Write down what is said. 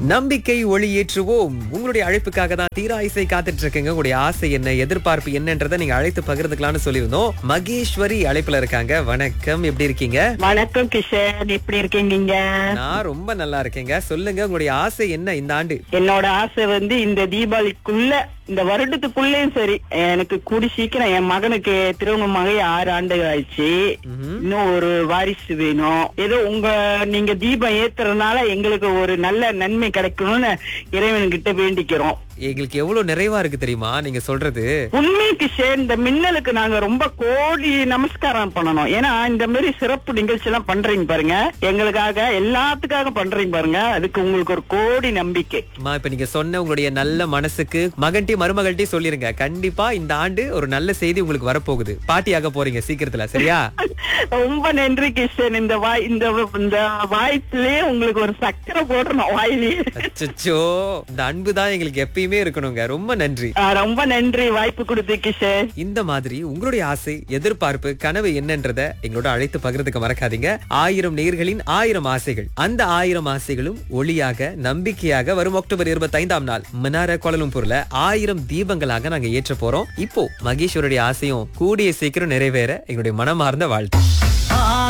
நம்பிக்கை ஒளி ஏற்றுவோம் உங்களுடைய அழைப்புக்காக தான் தீரா இசை காத்துட்டு இருக்கீங்க உங்களுடைய ஆசை என்ன எதிர்பார்ப்பு என்னன்றதை நீங்க அழைத்து பகிர்ந்துக்கலாம்னு சொல்லியிருந்தோம் மகேஸ்வரி அழைப்புல இருக்காங்க வணக்கம் எப்படி இருக்கீங்க வணக்கம் கிஷன் எப்படி இருக்கீங்க நீங்க? நான் ரொம்ப நல்லா இருக்கேங்க சொல்லுங்க உங்களுடைய ஆசை என்ன இந்த ஆண்டு என்னோட ஆசை வந்து இந்த தீபாவளிக்குள்ள இந்த வருடத்துக்குள்ளேயும் சரி எனக்கு கூடி சீக்கிரம் என் மகனுக்கு திருமணமாகி ஆறு ஆண்டுகள் ஆயிடுச்சு ம்ஹும். இன்னும் ஒரு வாரிசு வேணும் ஏதோ உங்க நீங்க தீபம் ஏத்துறதுனால எங்களுக்கு ஒரு நல்ல நன்மை கிடைக்கணும்னு இறைவன்கிட்ட வேண்டிக்கிறோம் எங்களுக்கு எவ்வளவு நிறைவா இருக்கு தெரியுமா நீங்க சொல்றது உண்மை கிஷன் இந்த மின்னலுக்கு நாங்க ரொம்ப கோடி நமஸ்காரம் பண்ணணும் ஏன்னா இந்த மாதிரி சிறப்பு நிகழ்ச்சி எல்லாம் பண்றீங்க பாருங்க எங்களுக்காக எல்லாத்துக்காக பண்றீங்க பாருங்க அதுக்கு உங்களுக்கு ஒரு கோடி நம்பிக்கை அம்மா இப்ப நீங்க சொன்ன உங்களுடைய நல்ல மனசுக்கு மகன்டி மருமகள்டி சொல்லிருங்க கண்டிப்பா இந்த ஆண்டு ஒரு நல்ல செய்தி உங்களுக்கு வரப்போகுது பாட்டியாக போறீங்க சீக்கிரத்துல சரியா ரொம்ப நன்றி கிஷன் இந்த வாய் இந்த இந்த வாய்ப்பிலே உங்களுக்கு ஒரு சக்கரை போடணும் வாயிலே அச்சச்சோ இந்த அன்பு தான் எங்களுக்கு எப்பயுமே இருக்கணுங்க ரொம்ப நன்றி ஆ, ரொம்ப நன்றி வாய்ப்பு கொடுத்து கிஷன் இந்த மாதிரி உங்களுடைய ஆசை எதிர்பார்ப்பு கனவு என்னன்றத எங்களோட அழைத்து பகிர்ந்துக்க மறக்காதீங்க ஆயிரம் நேர்களின் ஆயிரம் ஆசைகள் அந்த ஆயிரம் ஆசைகளும் ஒளியாக நம்பிக்கையாக வரும் அக்டோபர் இருபத்தி ஐந்தாம் நாள் மினார கோலம்பூர்ல ஆயிரம் தீபங்களாக நாங்க ஏற்ற போறோம் இப்போ மகேஸ்வருடைய ஆசையும் கூடிய சீக்கிரம் நிறைவேற எங்களுடைய மனமார்ந்த வாழ்த்து